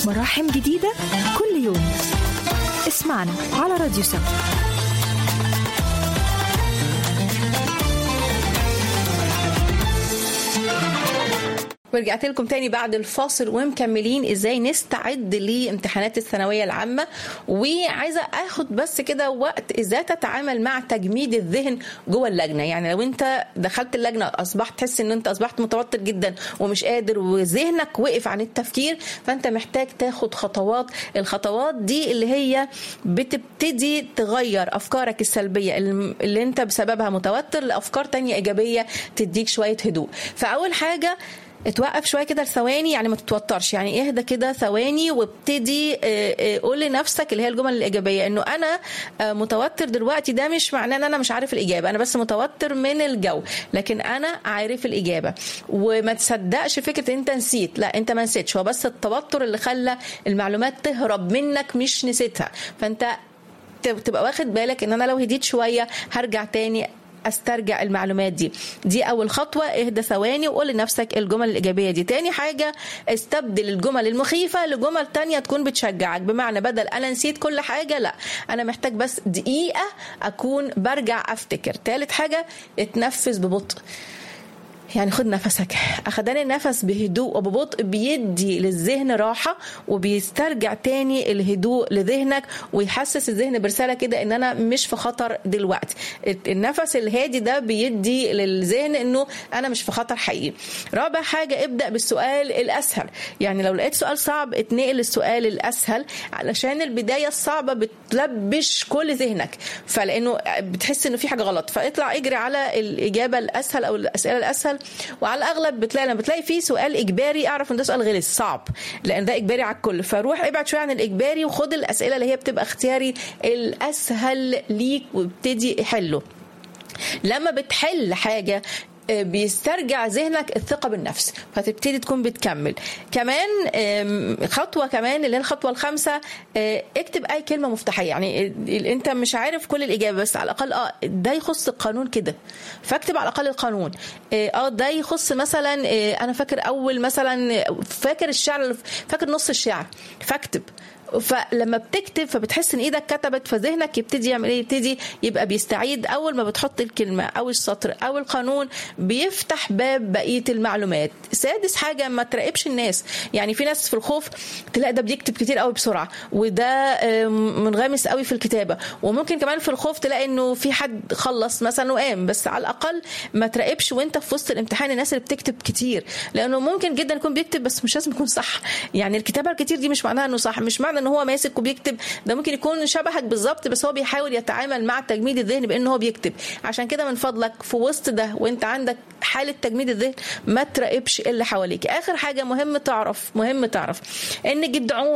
مراحم جديدة كل يوم اسمعنا على راديو سما ورجعت لكم تاني بعد الفاصل ومكملين ازاي نستعد لامتحانات الثانويه العامه وعايزه اخد بس كده وقت ازاي تتعامل مع تجميد الذهن جوه اللجنه يعني لو انت دخلت اللجنه اصبحت تحس ان انت اصبحت متوتر جدا ومش قادر وذهنك وقف عن التفكير فانت محتاج تاخد خطوات الخطوات دي اللي هي بتبتدي تغير افكارك السلبيه اللي انت بسببها متوتر لافكار تانية ايجابيه تديك شويه هدوء فاول حاجه اتوقف شويه كده لثواني يعني ما تتوترش يعني اهدى كده ثواني وابتدي قول لنفسك اللي هي الجمل الايجابيه انه انا متوتر دلوقتي ده مش معناه ان انا مش عارف الاجابه انا بس متوتر من الجو لكن انا عارف الاجابه وما تصدقش فكره ان انت نسيت لا انت ما نسيتش هو بس التوتر اللي خلى المعلومات تهرب منك مش نسيتها فانت تبقى واخد بالك ان انا لو هديت شويه هرجع تاني استرجع المعلومات دي دي اول خطوه اهدى ثواني وقول لنفسك الجمل الايجابيه دي تاني حاجه استبدل الجمل المخيفه لجمل تانية تكون بتشجعك بمعنى بدل انا نسيت كل حاجه لا انا محتاج بس دقيقه اكون برجع افتكر تالت حاجه اتنفس ببطء يعني خد نفسك اخدان النفس بهدوء وببطء بيدي للذهن راحه وبيسترجع تاني الهدوء لذهنك ويحسس الذهن برساله كده ان انا مش في خطر دلوقتي النفس الهادي ده بيدي للذهن انه انا مش في خطر حقيقي رابع حاجه ابدا بالسؤال الاسهل يعني لو لقيت سؤال صعب اتنقل للسؤال الاسهل علشان البدايه الصعبه بتلبش كل ذهنك فلانه بتحس انه في حاجه غلط فاطلع اجري على الاجابه الاسهل او الاسئله الاسهل وعلى الاغلب بتلاقي لما بتلاقي فيه سؤال اجباري اعرف ان ده سؤال غلس صعب لان ده اجباري على الكل فروح ابعد شويه عن الاجباري وخد الاسئله اللي هي بتبقى اختياري الاسهل ليك وابتدي حله لما بتحل حاجه بيسترجع ذهنك الثقة بالنفس فتبتدي تكون بتكمل كمان خطوة كمان اللي هي الخطوة الخامسة اكتب أي كلمة مفتاحية يعني أنت مش عارف كل الإجابة بس على الأقل اه ده يخص القانون كده فاكتب على الأقل القانون اه ده يخص مثلا أنا فاكر أول مثلا فاكر الشعر فاكر نص الشعر فاكتب فلما بتكتب فبتحس ان ايدك كتبت فذهنك يبتدي يعمل ايه يبتدي يبقى بيستعيد اول ما بتحط الكلمه او السطر او القانون بيفتح باب بقيه المعلومات سادس حاجه ما تراقبش الناس يعني في ناس في الخوف تلاقي ده بيكتب كتير قوي بسرعه وده منغمس قوي في الكتابه وممكن كمان في الخوف تلاقي انه في حد خلص مثلا وقام بس على الاقل ما تراقبش وانت في وسط الامتحان الناس اللي بتكتب كتير لانه ممكن جدا يكون بيكتب بس مش لازم يكون صح يعني الكتابه الكتير دي مش معناها انه صح مش معنى ان هو ماسك وبيكتب ده ممكن يكون شبهك بالظبط بس هو بيحاول يتعامل مع تجميد الذهن بان هو بيكتب عشان كده من فضلك في وسط ده وانت عندك حاله تجميد الذهن ما تراقبش اللي حواليك اخر حاجه مهم تعرف مهم تعرف ان جدعون